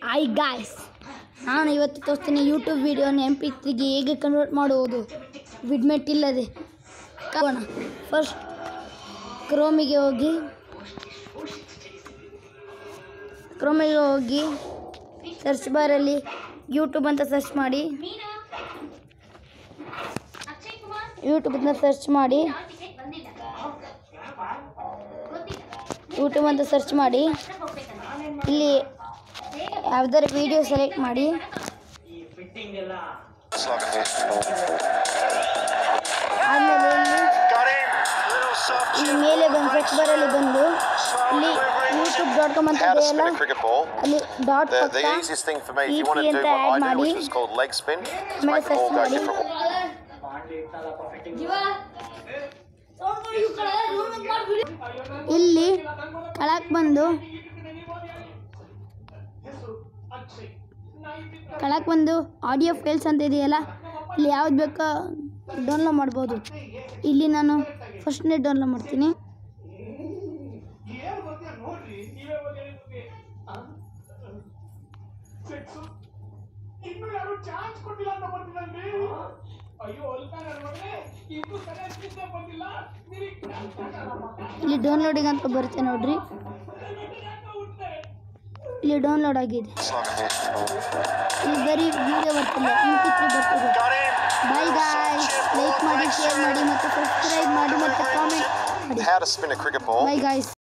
I guys ನಾನು ಇವತ್ತು ತೋರಿಸ್ತೀನಿ ಯೂಟ್ಯೂಬ್ ವೀಡಿಯೋನ ಎಂ ಪಿ ತ್ರೀಗೆ ಹೇಗೆ ಕನ್ವರ್ಟ್ ಮಾಡುವುದು ವಿಡ್ಮೆಟ್ ಇಲ್ಲದೆ ಕಾಗೋಣ ಫಸ್ಟ್ ಕ್ರೋಮಿಗೆ ಹೋಗಿ ಕ್ರೋಮಿಗೆ ಹೋಗಿ ಸರ್ಚ್ ಬಾರಲ್ಲಿ ಯೂಟ್ಯೂಬ್ ಅಂತ ಸರ್ಚ್ ಮಾಡಿ ಯೂಟ್ಯೂಬ್ ಅಂತ ಸರ್ಚ್ ಮಾಡಿ ಯೂಟ್ಯೂಬ್ ಅಂತ ಸರ್ಚ್ ಮಾಡಿ ಇಲ್ಲಿ ಯಾವ್ದಾರು ವಿಡಿಯೋ ಸೆಲೆಕ್ಟ್ ಮಾಡಿ ಆದಮೇಲೆ ಇಲ್ಲಿ Got him. Little soft ಇಲ್ಲಿ chip. ಮೇಲೆ ಬಂದು ಸರ್ಚ್ ಬಾರಲ್ಲಿ ಬಂದು ಇಲ್ಲಿ ಯೂಟ್ಯೂಬ್ ಡಾಟ್ ಕಾಮ್ ಅಂತ How to ಇದೆಯಲ್ಲ spin a cricket ball. ಅಲ್ಲಿ ಡಾಟ್ The, ಪಕ್ಕ the easiest thing for me, if you EP want to do ಅಂತ what ಆ್ಯಡ್ I do, ಮಾಡಿ which is called leg spin, is ಆಮೇಲೆ make the ball search go ಮಾಡಿ different. ಇಲ್ಲಿ ಕೆಳಕ್ಕೆ ಬಂದು ಕೆಳಕ್ಕೆ ಬಂದು ಆಡಿಯೋ ಫೈಲ್ಸ್ ಅಂತ ಇದೆಯಲ್ಲ ಇಲ್ಲಿ ಯಾವ್ದು ಬೇಕೋ ಡೌನ್ಲೋಡ್ ಮಾಡ್ಬೋದು ಇಲ್ಲಿ ನಾನು ಫಸ್ಟ್ನೇ ಡೌನ್ಲೋಡ್ ಮಾಡ್ತೀನಿ ಇನ್ನು ಯಾರು ಚಾನ್ಸ್ ಕೊಟ್ಟಿಲ್ಲ ಅಂತ ಬರ್ತಿದ್ದಂಗೆ ಅಯ್ಯೋ ಅಲ್ಕಾನ ಮಗನೇ ಇನ್ನು ಸರಿಯಾಗಿ ಚಿಂತೆ ಬಂದಿಲ್ಲ ಇಲ್ಲಿ ಡೌನ್ಲೋಡಿಂಗ್ ಅಂತ ಬರುತ್ತೆ ನೋಡ್ರಿ ಇಲ್ಲಿ ಡೌನ್ಲೋಡ್ ಆಗಿದೆ ಇಲ್ಲಿ ಬರೀ ವಿಡಿಯೋ ಬರ್ತಿಲ್ಲ ಎಂ ಪಿ ತ್ರೀ ಬರ್ತಿದೆ Got him. Bye guy like ಮಾಡಿ ಶೇರ್ ಮಾಡಿ ಮತ್ತು ಸಬ್ಸ್ಕ್ರೈಬ್ ಮಾಡಿ ಮತ್ತು ಕಾಮೆಂಟ್ ಮಾಡಿ How to spin a cricket ball. Bye guys